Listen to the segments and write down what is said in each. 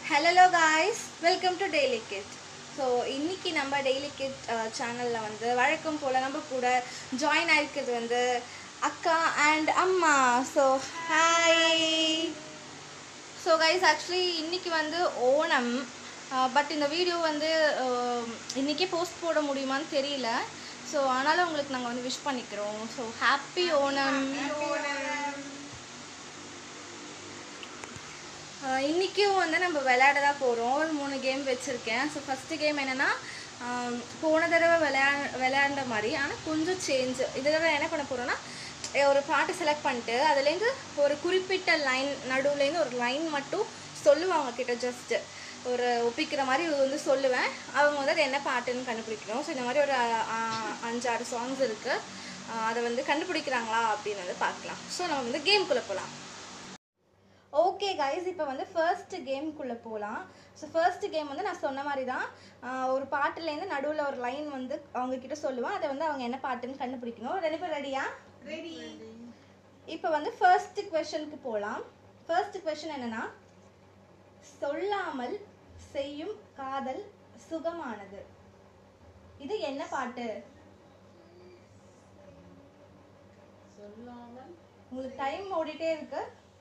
Hello guys welcome to daily kit so இன்னைக்கு நம்ம daily kit சேனலில் வந்து வழக்கம் போல் நம்ம கூட ஜாயின் ஆயிருக்கிறது வந்து அக்கா அண்ட் அம்மா so hi so guys actually இன்னைக்கு வந்து ஓணம் பட் இந்த வீடியோ வந்து அஹ், இன்னைக்கே போஸ்ட் போட முடியுமான்னு தெரியல ஸோ ஆனாலும் உங்களுக்கு நாங்கள் வந்து விஷ் பண்ணிக்கிறோம் ஸோ ஹாப்பி ஓணம் ஆஹ் இன்னைக்கும் வந்து நம்ம விளையாட தான் போகிறோம் ஒரு மூணு கேம் வச்சுருக்கேன் ஸோ ஃபஸ்ட்டு கேம் என்னென்னா போன தடவை விளையா விளையாண்ட மாதிரி ஆனால் கொஞ்சம் சேஞ்ச் இந்த தடவை என்ன பண்ண போகிறோன்னா ஒரு பாட்டு செலக்ட் பண்ணிட்டு அதுலேருந்து ஒரு குறிப்பிட்ட லைன் நடுவுலேருந்து ஒரு லைன் மட்டும் சொல்லுவாங்க கிட்ட ஜஸ்ட்டு ஒரு ஒப்பிக்கிற மாதிரி வந்து சொல்லுவேன் அவங்க வந்து அது என்ன பாட்டுன்னு கண்டுபிடிக்கணும் ஸோ இந்த மாதிரி ஒரு ஆஹ், அஞ்சாறு சாங்ஸ் இருக்குது அதை வந்து கண்டுபிடிக்கிறாங்களா அப்படின்னு வந்து பார்க்கலாம் ஸோ நம்ம வந்து கேம்குள்ளே போகலாம் ஓகே கைஸ் இப்போ வந்து ஃபர்ஸ்ட் கேம்குள்ளே போகலாம் ஸோ ஃபர்ஸ்ட் கேம் வந்து நான் சொன்ன மாதிரி தான் ஆஹ் ஒரு பாட்டுலேருந்து நடுவில் ஒரு லைன் வந்து அவங்க கிட்ட சொல்லுவேன் அதை வந்து அவங்க என்ன பாட்டுன்னு கண்டுபிடிக்கணும் ரெண்டு பேர் ரெடியா ரெடி இப்போ வந்து ஃபர்ஸ்ட் கொஷனுக்கு போகலாம் ஃபர்ஸ்ட் கொஷன் என்னன்னா சொல்லாமல் செய்யும் காதல் சுகமானது இது என்ன பாட்டு சொல்லாமல் உங்களுக்கு டைம் ஓடிட்டே இருக்கு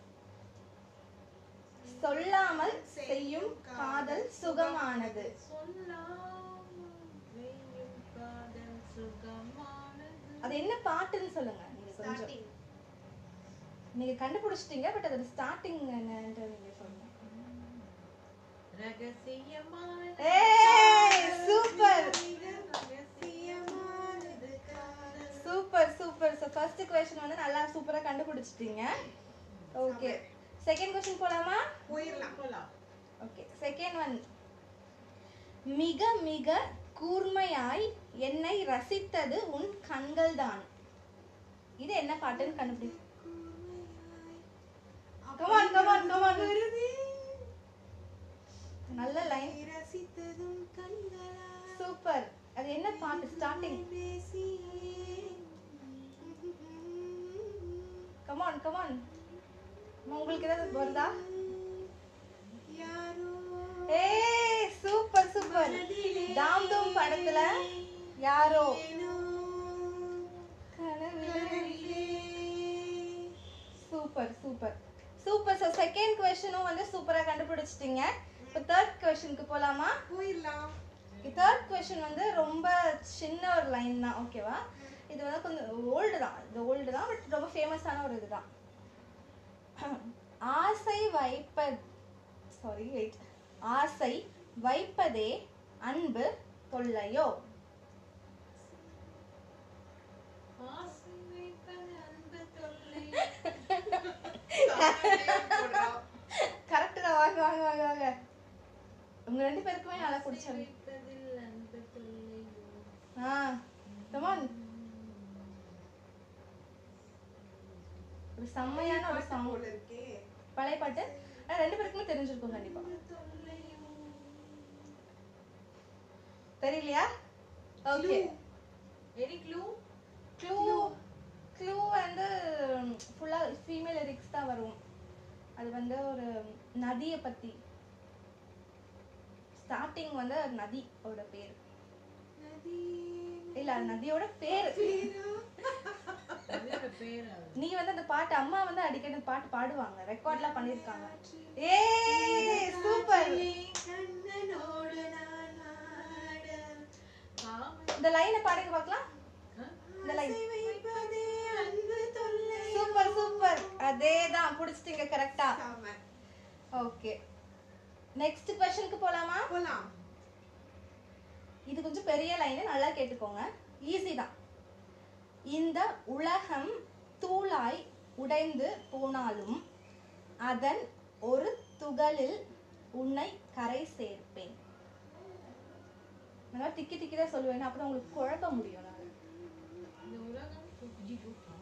சொல்லாமல் செய்யும் காதல் சுகமானது சொல்லாமல் செய்யும் காதல் சுகமானது அது என்ன பாட்டுன்னு சொல்லுங்க நீங்க கொஞ்சம் நீங்க கண்டுபிடிச்சிட்டீங்க பட் அதோட ஸ்டார்டிங் என்னன்றது நீங்க சொல்லுங்க ரகசியமானது ஏய் சூப்பர் ரகசியமானது காதல் super super so first question வந்து நல்லா சூப்பரா கண்டுபிடிச்சிட்டீங்க ஓகே செகண்ட் கொஸ்டின் போலாமா போயிடலாம் போலாம் ஓகே செகண்ட் ஒன் மிக மிக கூர்மையாய் என்னை ரசித்தது உன் கண்கள் தான் இது என்ன பாட்டுன்னு கண்டுபிடி கமான் கமான் கமான் நல்ல லைன் ரசித்ததும் கண்களா சூப்பர் அது என்ன பாட்டு ஸ்டார்டிங் கமான் கமான் உங்களுக்கு ஏதாவது வருதா யாரோ ஏய் சூப்பர் சூப்பர் தாம் தூம் படத்துல யாரோ super super super sir second கொஸ்டினும் வந்து சூப்பரா கண்டுபிடிச்சிட்டீங்க இப்போ தேர்ட் கொஸ்டினுக்கு போலாமா போயிடலாம் தேர்ட் கொஸ்டின் வந்து ரொம்ப சின்ன ஒரு லைன் தான் ஓகேவா இது வந்து கொஞ்சம் ஓல்டு தான் இது ஓல்டு தான் பட் ரொம்ப ஃபேமஸான ஒரு இதுதான் ஆசை வைப்ப சாரி வெயிட் ஆசை வைப்பதே அன்பு தொல்லையோ ஆசை வைப்பது அன்பு தொல்லை கரெக்டு தான் வாங்க வாங்க வாங்க வாங்க உங்க ரெண்டு பேருக்குமே நல்லா பிடிச்சது வைப்பதில் அன்பு தொல்லை ஆ கமான் ஒரு செம்மையான ஒரு சாங் பழைய பாட்டு ஆனா ரெண்டு பேருக்குமே தெரிஞ்சிருக்கும் கண்டிப்பா தெரியலையா okay very clue clue clue வந்து ஃபுல்லா ஃபீமேல் லிரிக்ஸ் தான் வரும் அது வந்து ஒரு நதியை பத்தி ஸ்டார்டிங் வந்து நதி ஓட பேர் நதி இல்ல அது நதியோட பேர் அதோட பேர் அது. நீ வந்து அந்த பாட்டு அம்மா வந்து அடிக்கடி அந்த பாட்டு பாடுவாங்க ரெக்கார்ட்லாம் பண்ணிருக்காங்க ஏய் சூப்பர் கண்ணனோடு நான் ஆட காமன் இந்த லைனை பாடுங்க பார்க்கலாம் இந்த லைன் ஆசை வைப்பதே அன்பு தொல்லை சூப்பர் சூப்பர் அதேதான் புடிச்சிட்டீங்க கரெக்டா காமன். ஓகே நெக்ஸ்ட் கொஸ்டினுக்கு போலாமா போலாம் இது கொஞ்சம் பெரிய லைன் நல்லா கேட்டுக்கோங்க ஈஸி தான் இந்த உலகம் தூளாய் உடைந்து போனாலும் அதன் ஒரு துகளில் உன்னை கரை சேர்ப்பேன் நல்லா திக்கி திக்கி தான் சொல்லுவேன் அப்பதான் உங்களுக்கு குழப்ப முடியும் நான் இந்த உலகம் சுற்றி சுற்றும்.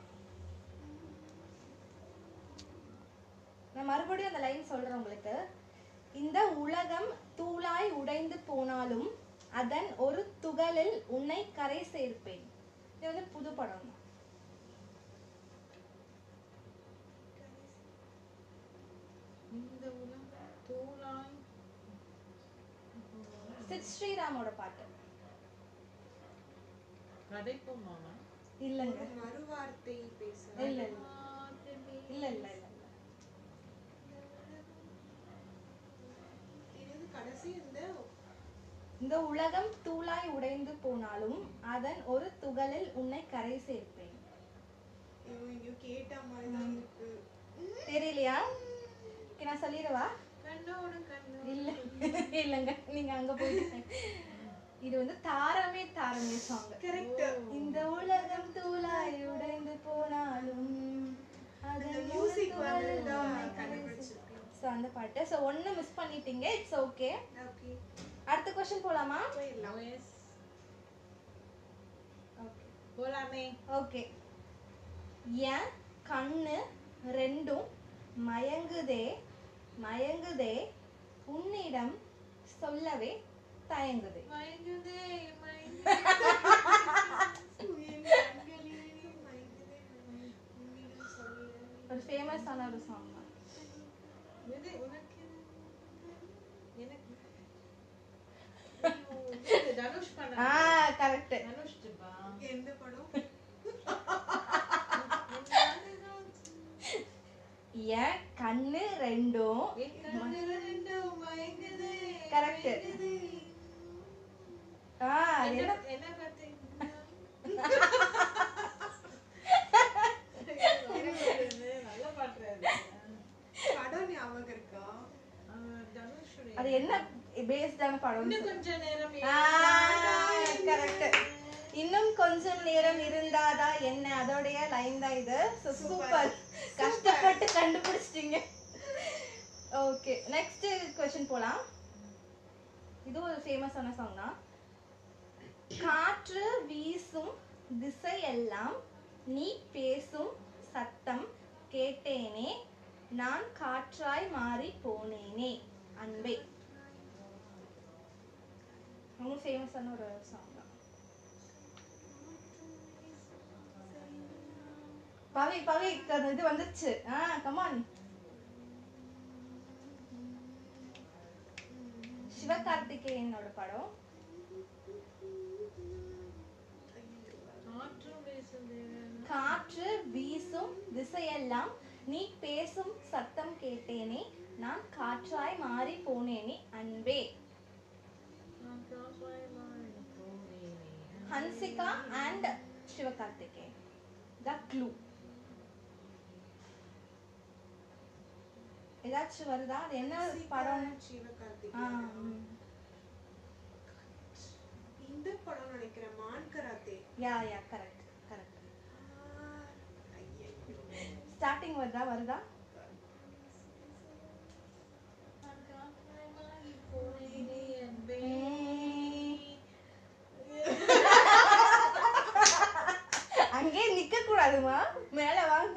நான் மறுபடியும் அந்த லைன் சொல்றேன் உங்களுக்கு இந்த உலகம் தூளாய் உடைந்து போனாலும் அதன் ஒரு துகளில் உன்னை கரை சேர்ப்பேன் இது வந்து புது படம் தான் இந்த உலகம் தூளாய் சித் ஸ்ரீராமோட பாட்டு கதைப்போம் மாமா இல்லைங்க மறுவார்த்தை பேச இல்ல இல்ல இல்ல இல்ல இல்ல இல்ல இது கடைசி இந்த இந்த உலகம் தூளாய் உடைந்து போனாலும் அதன் ஒரு துகளில் உன்னை கரை சேர்ப்பேன் ஐயோ, எங்கேயோ கேட்ட மாதிரி தான் இருக்கு தெரியலையா Okay, நான் சொல்லிடவா கண்ணோடு கண்ணு இல்ல இல்லங்க நீங்க அங்க போயிட்டு இது வந்து தாரமே தாரமே சாங் கரெக்ட் இந்த உலகம் தூளாய் உடைந்து போனாலும் அதன் ஒரு மியூசிக் துகளில் வந்து தான் உன்னை கரை கண்டுபிடிச்சிருக்கேன் ஸோ அந்த பாட்டு ஸோ ஒன்று மிஸ் பண்ணிட்டீங்க இட்ஸ் ஓகே ஓகே அடுத்த கொஸ்டின் போலாமா போயிடலாம் எஸ் ஓகே போலாமே ஓகே என் கண்ணு ரெண்டும் மயங்குதே மயங்குதே உன்னிடம் சொல்லவே தயங்குதே மயங்குதே மயங்குதே என் கண்களிலே மயங்குதே உன்னிடம் சொல்ல ஒரு ஃபேமஸான ஒரு சாங் தான் இது உனக்கு எனக்கு ஐயோ, இது தனுஷ் பண்ண ஆ கரெக்ட் தனுஷ் ஜிப்பா எந்த படம் என் கண்ணு ரெண்டும் என் கண்ணில் ரெண்டும் மயங்குதே Correct. மயங்குதே. ஆ அது என்ன என்ன என்ன பார்த்தீங்கன்னா நல்ல பாட்டு படம் ஞாபகம் இருக்கா தனுஷுடைய அது என்ன பேஸ்டான படம் இன்னும் கொஞ்ச நேரம் கரெக்ட் இன்னும் கொஞ்சம் நேரம் இருந்தாதா என்ன அதோடைய லைன் தான் இது சூப்பர் கஷ்டப்பட்டு கண்டுபிடிச்சிட்டீங்க ஓகே நெக்ஸ்ட் கொஸ்டின் போலாம் இது ஒரு ஃபேமஸான சாங் தான் காற்று வீசும் திசையெல்லாம் நீ பேசும் சத்தம் கேட்டேனே நான் காற்றாய் மாறி போனேனே அன்பே ரொம்ப ஃபேமஸான ஒரு சாங் தான் பவி பவி அது இது வந்துச்சு ஆ கமான் சிவகார்த்திகேயனோட படம் காற்றும் வீசுதே காற்று வீசும் திசையெல்லாம் நீ பேசும் சத்தம் கேட்டேனே நான் காற்றாய் மாறி போனேனே அன்பே நான் காற்றாய் மாறி போனேனே. Hansika and Sivakarthikeyan the clue ஏதாச்சும் வருதா அது என்ன படம் ஆ, சிவகார்த்திகேயன் ம். இந்த படம் நினைக்கிறேன் Maan karate yeah yeah correct correct ah, ஐயையோ. ஸ்டார்டிங் வருதா வருதா நான் காற்றாய் மாறி போனேனே அன்பே. அங்கே நிக்க கூடாதுமா மேல வாங்க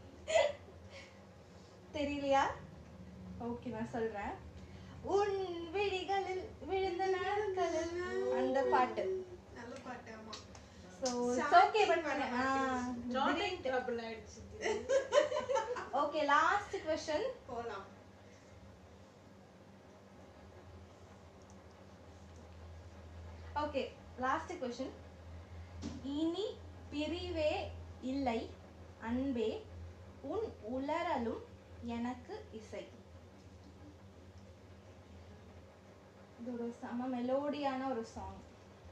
தெரியலையா ஓகே நான் சொல்றேன் உன் விழிகளில் விழுந்த நாட்களில் அந்த பாட்டு நல்ல பாட்டு ஆமா so okay but Starting trouble ஆயிடுச்சு. ஓகே லாஸ்ட் கொஸ்டின் போலாம் ஓகே லாஸ்ட் கொஸ்டின் இனி பிரிவே இல்லை அன்பே உன் உளறலும் எனக்கு இசை இது ஒரு செம மெலோடியான ஒரு சாங்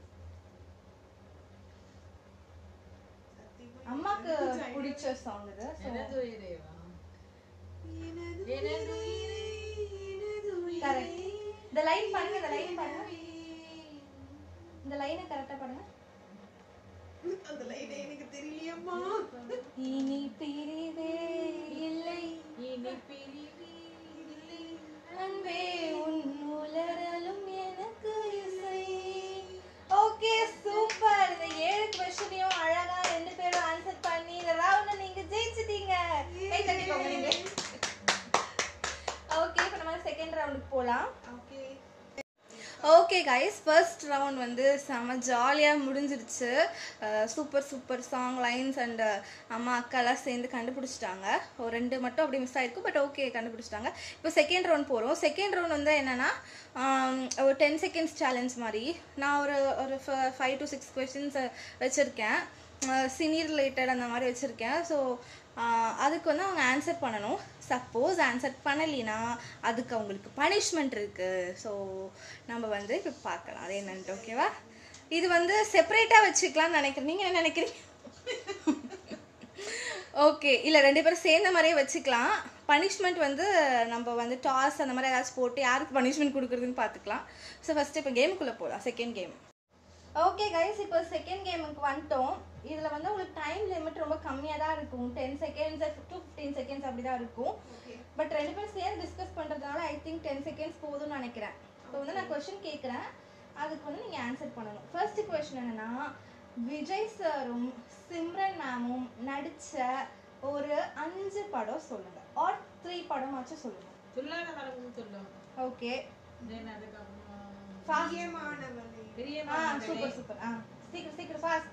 சத்தியமா அம்மாக்கு எனக்கு idea பிடிச்ச சாங் இது So, எனது உயிரேவா? எனது எனது உயிரே, எனது உயிரே, Correct. இந்த லைன் பாருங்க இந்த லைன் பாருங்க இந்த லைனை கரெக்டா பாருங்க அந்த லைன் எனக்கு தெரியலையம்மா இனி பிரிவே இல்லை இனி பிரிவே இல்லை. அன்பே உன் உலரலும் எனக்கு இசை ஓகே சூப்பர் இந்த ஏழு கொஸ்டினையும் அழகா ரெண்டு பேரும் ஆன்சர் பண்ணி இந்த ரவுண்ட நீங்க ஜெயிச்சிட்டீங்க கை தட்டிக்கோங்க நீங்க ஓகே இப்போ நம்ம செகண்ட் ரவுண்டுக்கு போலாம் okay okay guys first round வந்து செம ஜாலியாக முடிஞ்சிருச்சு super super song lines and அம்மா அக்காலாம் சேர்ந்து கண்டுபிடிச்சிட்டாங்க ஒரு ரெண்டு மட்டும் அப்படி மிஸ் ஆயிருக்கும் பட் ஓகே கண்டுபிடிச்சிட்டாங்க இப்போ செகண்ட் ரவுண்ட் போகிறோம் செகண்ட் ரவுண்ட் வந்து என்னென்னா ஒரு டென் செகண்ட்ஸ் சேலஞ்ச் மாதிரி நான் ஒரு ஒரு ஃபைவ் டு சிக்ஸ் கொஷின்ஸ் வச்சுருக்கேன் சினி ரிலேட்டட் அந்த மாதிரி வச்சுருக்கேன் ஸோ அதுக்கு வந்து அவங்க ஆன்சர் பண்ணணும் சப்போஸ் ஆன்சர் பண்ணலினா அதுக்கு அவங்களுக்கு பனிஷ்மெண்ட் இருக்குது ஸோ நம்ம வந்து இப்போ பார்க்கலாம் அது என்னன்ட்டு ஓகேவா இது வந்து செப்பரேட்டாக வச்சுக்கலாம்னு நினைக்கிறேன் நீங்கள் என்ன நினைக்கிறீங்க ஓகே இல்லை ரெண்டு பேரும் சேர்ந்த மாதிரியே வச்சுக்கலாம் பனிஷ்மெண்ட் வந்து நம்ம வந்து டாஸ் அந்த மாதிரி ஏதாச்சும் போட்டு யாருக்கு பனிஷ்மெண்ட் கொடுக்குறதுன்னு பார்த்துக்கலாம் ஸோ ஃபஸ்ட்டு இப்போ கேமுக்குள்ளே போகலாம் செகண்ட் கேம் ஓகே கைஸ் இப்போ செகண்ட் கேமுக்கு வந்துட்டோம் இதில் வந்து உங்களுக்கு டைம் லிமிட் ரொம்ப கம்மியாக தான் இருக்கும் ten seconds to fifteen seconds அப்படி தான் இருக்கும் பட் ரெண்டு பேரும் சேர்ந்து டிஸ்கஸ் பண்ணுறதுனால ஐ திங்க் டென் செகண்ட்ஸ் போதும்னு நினைக்கிறேன் இப்போ வந்து நான் கொஷின் கேட்குறேன் அதுக்கு வந்து நீங்கள் ஆன்சர் பண்ணணும் ஃபர்ஸ்ட் கொஷின் என்னன்னா விஜய் சாரும் சிம்ரன் மேமும் நடித்த ஒரு அஞ்சு படம் சொல்லுங்க ஆர் த்ரீ படமாச்சும் சொல்லுங்க துல்லாத மரமும் துல்லும் ஓகே தென் அதுக்கப்புறம் பிரியமானவளே பெரிய ஆ சூப்பர் சூப்பர் ஆ சீக்கிரம் சீக்கிரம் ஃபாஸ்ட்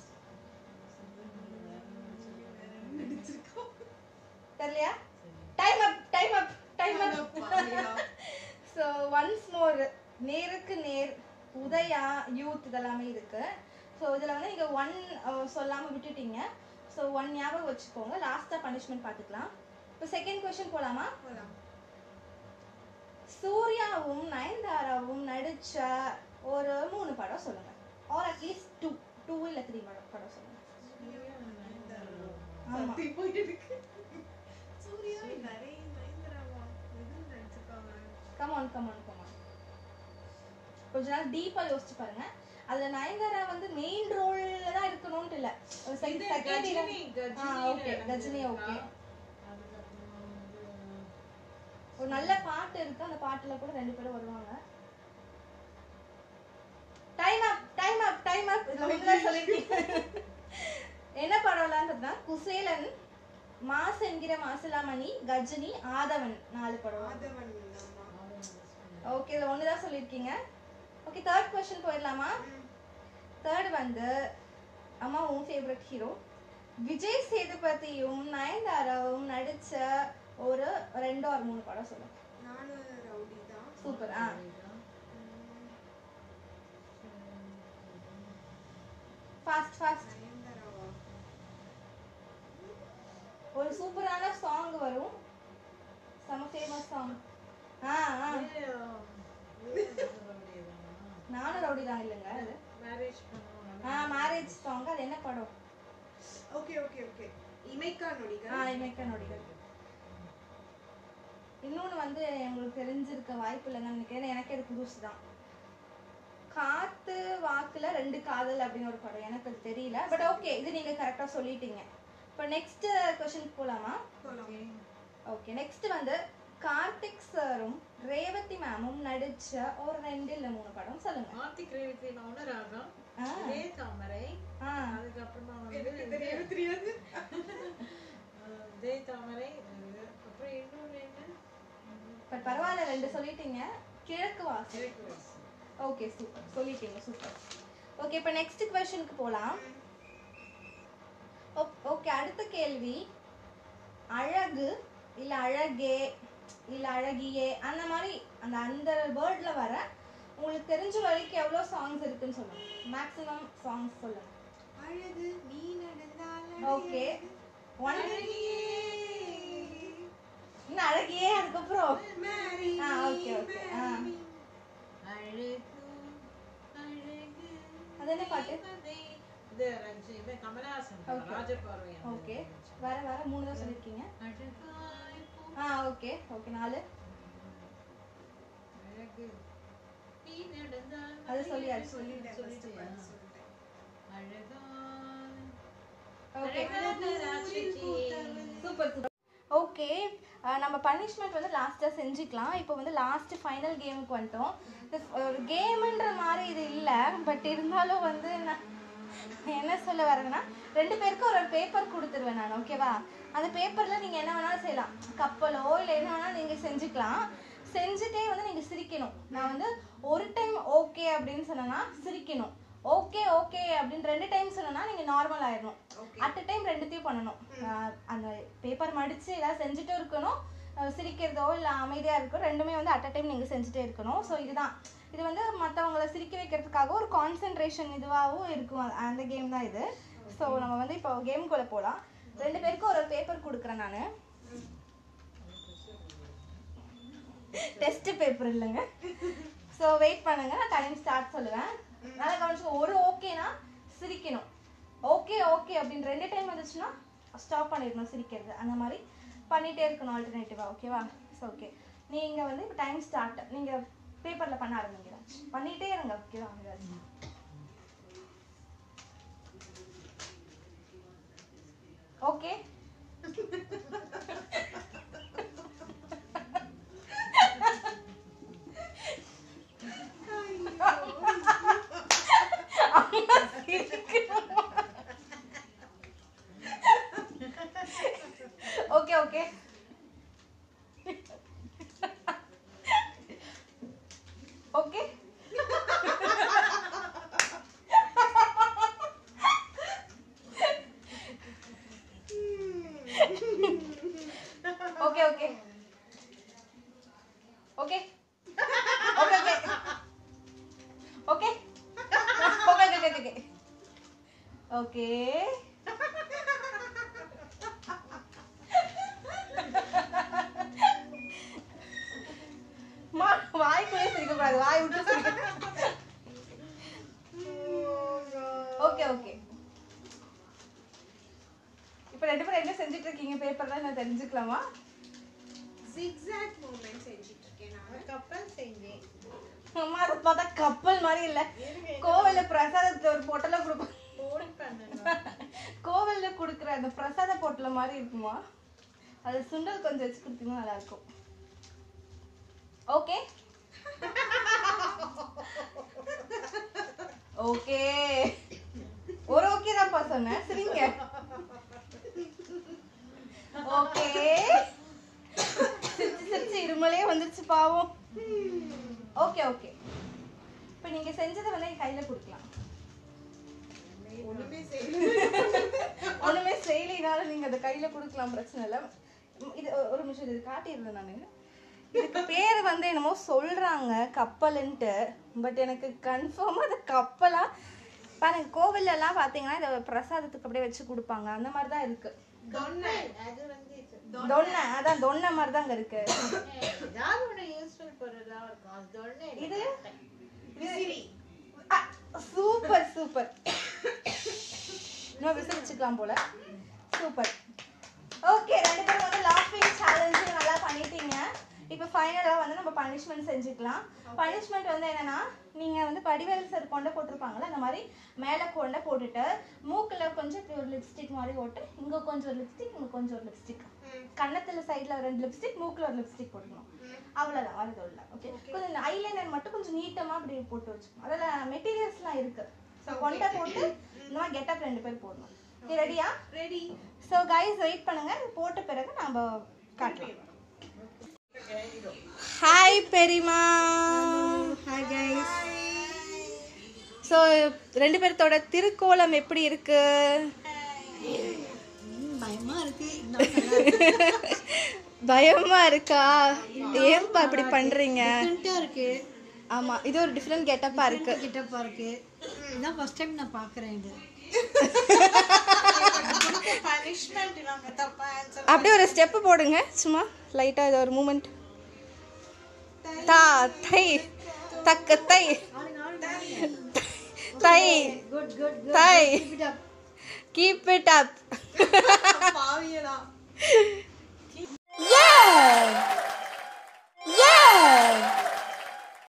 தெரியலையா time up time up time up so once more Nerukku Ner Udaya youth இதெல்லாமே இருக்கு ஸோ இதில் வந்து நீங்கள் ஒன் சொல்லாமல் விட்டுட்டீங்க ஸோ ஒன் ஞாபகம் வச்சுக்கோங்க லாஸ்ட்டாக பனிஷ்மெண்ட் பார்த்துக்கலாம் இப்போ செகண்ட் கொஷின் போகலாமா போலாம் சூர்யாவும் நயன்தாராவும் நடிச்ச ஒரு மூணு படம் சொல்லுங்க ஆர் அட்லீஸ்ட் டூ டூ இல்லை த்ரீ படம் படம் சொல்லுங்க ஆமா சத்தி போயிட்டு இருக்கு சூர்யா நிறைய நயன்தாராவா எது நடிச்சிருக்காங்க கமான் கமான் கமான் கொஞ்ச நாள் டீப்பா யோசிச்சு பாருங்க அதுல நயன்தாரா வந்து மெயின் ரோல்ல தான் இருக்கணும்னு இல்ல ஒரு இது செகண்ட் கஜினி, ஆ கஜினின்னு ஓகே கஜினி ஓகே அதுக்கப்புறம் வந்து ஒரு நல்ல பாட்டு இருக்கு அந்த பாட்டுல கூட ரெண்டு பேரும் வருவாங்க time up time up time up இதுல ஒண்ணுதான் சொல்லிருக்கீங்க என்ன படம்லான்றதுனா குசேலன் மாஸ் என்கிற மாசிலாமணி கஜினி ஆதவன் நாலு படம் ஆதவன் அம்மா ஓகே இதுல ஒண்ணுதான் சொல்லிருக்கீங்க ஓகே தேர்ட் கொஸ்டின் போயிடலாமா தேர்ட் வந்து அம்மா உன் ஃபேவரட் ஹீரோ விஜய் சேதுபதியும் நயன்தாராவும் நடிச்ச ஒரு ரெண்டு ஒரு மூணு படம் சொல்லுங்க Naanum rowdy Dhaan super ah fast fast நயன்தாராவா ஒரு சூப்பரான சாங் வரும் செம ஃபேமஸ் சாங் ஆ ஆ நானும் ரவுடி தான் இல்லைங்க அது மேரேஜ் பண்ணுவோம் ஆ மேரேஜ் சாங் அது என்ன படம் okay okay okay Imaikkaa ah Nodigal Imaikka நொடிகள் இன்னொன்று வந்து உங்களுக்கு தெரிஞ்சிருக்க வாய்ப்பு இல்லைன்னு நினைக்கிறேன் எனக்கு அது புதுசு தான் காத்து வாக்குல ரெண்டு காதல் அப்படின்னு ஒரு படம் எனக்கு அது தெரியல பட் ஓகே இது நீங்க கரெக்டா சொல்லிட்டீங்க இப்போ நெக்ஸ்ட் கொஸ்டின் போலாமா போலாம் ஓகே நெக்ஸ்ட் வந்து கார்த்திக் சாரும் ரேவதி மேமும் நடிச்ச ஒரு ரெண்டு இல்ல மூணு படம் சொல்லுங்க கார்த்திக் ரேவதி மௌன ராகம் ஆ, இதே தாமரை ஆ, அதுக்கப்புறமா எனக்கு வந்து தெரியவே தெரியாது அஹ், இதே தாமரை இது. அப்புறம் இன்னொரு என்ன பட் பரவாயில்ல ரெண்டு சொல்லிட்டீங்க கிழக்கு வாசல் கிழக்கு வாசல். ஓகே சூப்பர் சொல்லிட்டீங்க சூப்பர் ஓகே இப்போ நெக்ஸ்ட் கொஸ்டினுக்கு போகலாம் ஓகே அடுத்த கேள்வி அழகு இல்ல அழகே இல்ல அழகியே அந்த மாதிரி அந்த அந்த வேர்ட்ல வர உங்களுக்கு தெரிஞ்ச வரைக்கும் எவ்வளோ சாங்ஸ் இருக்குன்னு சொல்லுங்க மேக்ஸிமம் சாங்ஸ் சொல்லுங்க அழகு நீ நடந்தால் ஓகே ஒன் இன்னும் அழகியே அதுக்கப்புறம் மேரி ஆ ஓகே ஓகே ஆ அழகு அழகு அது என்ன பாட்டு தேவதை. இது ரஞ்சி- இது கமலஹாசன் Okay. ராஜபார்வை அந்த ஓகே நிகழ்ச்சி. வர வர மூணு தான் சொல்லியிருக்கீங்க அழகாய் பூ- ஆ ஓகே ஓகே நாலு அழகு நீ நடந்தால் அது சொல்லியாச்சு. சொல்லிட்டேன் first சொல்லிட்டியா? part சொல்லிட்டேன் அழகாய் ஓகே அழகான ராட்சசி. சூப்பர் சூப்பர் ஓகே நம்ம பனிஷ்மெண்ட் வந்து லாஸ்ட்டாக செஞ்சுக்கலாம் இப்போ வந்து லாஸ்ட் ஃபைனல் கேமுக்கு வந்துட்டோம் இது ஒரு கேமுன்ற மாதிரி இது இல்லை பட் இருந்தாலும் வந்து நான் என்ன சொல்ல வரேன்னா ரெண்டு பேருக்கும் ஒரு ஒரு பேப்பர் கொடுத்துருவேன் நான் ஓகேவா அந்த பேப்பரில் நீங்கள் என்ன வேணாலும் செய்யலாம் கப்பலோ இல்லை என்ன வேணாலும் நீங்கள் செஞ்சுக்கலாம் செஞ்சுட்டே வந்து நீங்கள் சிரிக்க சிரிக்கணும் நான் வந்து ஒரு டைம் ஓகே அப்படின்னு சொன்னேன்னா சிரிக்கணும் ஓகே ஓகே அப்படின்னு ரெண்டு டைம் சொன்னேன்னா நீங்கள் நார்மல் ஆயிடணும் அட் டைம் ரெண்டுத்தையும் பண்ணணும் ஆஹ் அந்த பேப்பர் மடித்து ஏதாவது செஞ்சுட்டும் இருக்கணும் ஆஹ் சிரிக்கிறதோ இல்லை அமைதியாக இருக்கோ ரெண்டுமே வந்து அட் அ டைம் நீங்கள் செஞ்சுட்டே இருக்கணும் ஸோ இதுதான் இது வந்து மற்றவங்கள சிரிக்க வைக்கிறதுக்காக ஒரு கான்சென்ட்ரேஷன் இதுவாகவும் இருக்கும் அந்த- அந்த கேம் தான் இது ஸோ நம்ம வந்து இப்போ கேம்குள்ளே போகலாம் ரெண்டு பேருக்கும் ஒரு பேப்பர் கொடுக்குறேன் நான் டெஸ்ட் பேப்பர் இல்லைங்க ஸோ வெயிட் பண்ணுங்க நான் டைம் ஸ்டார்ட் சொல்லுவேன் நல்லா கவனிச்சு ஒரு ஓகேனா சிரிக்கணும் ஓகே ஓகே அப்படின்னு ரெண்டு டைம் வந்துச்சுன்னா ஸ்டாப் பண்ணிடணும் சிரிக்கிறது அந்த மாதிரி பண்ணிட்டே இருக்கணும் ஆல்டர்னேட்டிவா ஓகேவா ஸோ ஓகே நீங்கள் வந்து இப்போ டைம் ஸ்டார்ட் நீங்கள் பேப்பரில் பண்ண ஆரம்பிங்க ராஜ். பண்ணிட்டே இருங்க ஓகேவா ராஜ். ஓகே அம்மா சிரிக்கணுமா? Okay okay okay okay okay okay okay okay okay okay okay okay okay மா வாய்க்குள்ளே சிரிக்கக்கூடாது வாய் விட்டு சிரிக்க ஓகே ஓகே இப்போ ரெண்டு பேரும் என்ன செஞ்சுட்டு இருக்கீங்க பேப்பர்ல நான் தெரிஞ்சுக்கலாமா ஜிக்ஸாக் மூமெண்ட் செஞ்சுட்டு இருக்கேன் நான் கப்பல் செஞ்சேன் அம்மா அதை பார்த்தா கப்பல் மாதிரி இல்ல கோவில்ல பிரசாதத்துல ஒரு பொட்டலை கொடுப்போம் ஃபோன் பண்ணணும் கோவில்ல கொடுக்குற அந்த பிரசாத பொட்டலை மாதிரி இருக்குமா அது சுண்டல் கொஞ்சம் வச்சு கொடுத்தீங்கன்னா நல்லா இருக்கும் ஓகே ஓகே ஒரு ஓகே தான்ப்பா சொன்னேன் சரிங்க ஓகே சிரிச்சு சிரிச்சு இருமலே வந்துருச்சு பாவம் ஓகே ஓகே இப்போ நீங்க செஞ்சதை வந்து என் கையில கொடுக்கலாம் ஒண்ணுமே செய்யல ஒண்ணுமே செய்யலைனாலும் நீங்க அதை கையில கொடுக்கலாம் பிரச்சனை இல்லை உம், இது ஒ- ஒரு நிமிஷம் இது காட்டியிருந்தேன் நான் இதுக்கு பேர் வந்து என்னமோ சொல்றாங்க கப்பலுன்ட்டு பட் எனக்கு கன்ஃபார்மா அது கப்பலா பாருங்க கோவில்ல எல்லாம் பாத்தீங்கன்னா இதை பிரசாதத்துக்கு அப்படியே வச்சு கொடுப்பாங்க அந்த மாதிரி தான் இருக்கு தொன்னை அது வந்து இது. தொன்னை அதான் தொன்னை மாதிரி தான் அங்க இருக்கு ஏதாவது ஒண்ணு யூஸ்ஃபுல் பொருளா இருக்கும் அது தொன்னை இது? விசிறி சூப்பர் சூப்பர் இன்னும் விசிறிச்சுக்கலாம் போல சூப்பர் ஓகே ரெண்டு பேரும் வந்து லாஃபிங் சேலஞ்சு நல்லா பண்ணிட்டீங்க இப்போ ஃபைனலாக வந்து நம்ம பனிஷ்மெண்ட் செஞ்சுக்கலாம் பனிஷ்மெண்ட் வந்து என்னன்னா நீங்கள் வந்து படிவேல் சார் கொண்டை போட்டிருப்பாங்கல்ல அந்த மாதிரி மேலே கொண்டை போட்டுட்டு மூக்கில் கொஞ்சம் ஒரு லிப்ஸ்டிக் மாதிரி போட்டு இங்கே கொஞ்சம் ஒரு லிப்ஸ்டிக் இங்கே கொஞ்சம் ஒரு லிப்ஸ்டிக் கன்னத்தில் சைடில் ரெண்டு லிப்ஸ்டிக் மூக்கில் ஒரு லிப்ஸ்டிக் போட்டுக்கணும் அவ்வளோதான் வருது இல்லை ஓகே கொஞ்சம் ஐலைனர் மட்டும் கொஞ்சம் நீட்டமாக அப்படி போட்டு வச்சுக்கணும் அதில் மெட்டீரியல்ஸ்லாம் இருக்கு ஸோ கொண்டை போட்டு இந்த மாதிரி கெட்டப் ரெண்டு பேர் போடணும் ஓகே ரெடியா ரெடி ஸோ கைஸ் வெயிட் பண்ணுங்க இது போட்ட பிறகு நம்ம காட்டலாம் ஹாய் பெரியமா ஹாய் கைஸ் ஸோ ரெண்டு பேர்த்தோட திருக்கோலம் எப்படி இருக்கு பயமா இருக்கு பயமா இருக்கா ஏன்பா இப்படி பண்றீங்க இருக்கு ஆமா இது ஒரு டிஃப்ரெண்ட் கெட்டப்பா இருக்கு கிட்டப்பா இருக்கு இதான் ஃபர்ஸ்ட் டைம் நான் பாக்குறேன் இது பனிஷ்மெண்ட் நாங்க தப்பா ஆன்சர் அப்படியே ஒரு ஸ்டெப் போடுங்க சும்மா லைட்டா இது ஒரு மூமெண்ட் தா தை தக்க தை தை குட் குட் தை குட் கீப் இட் அப் பாவியலாம்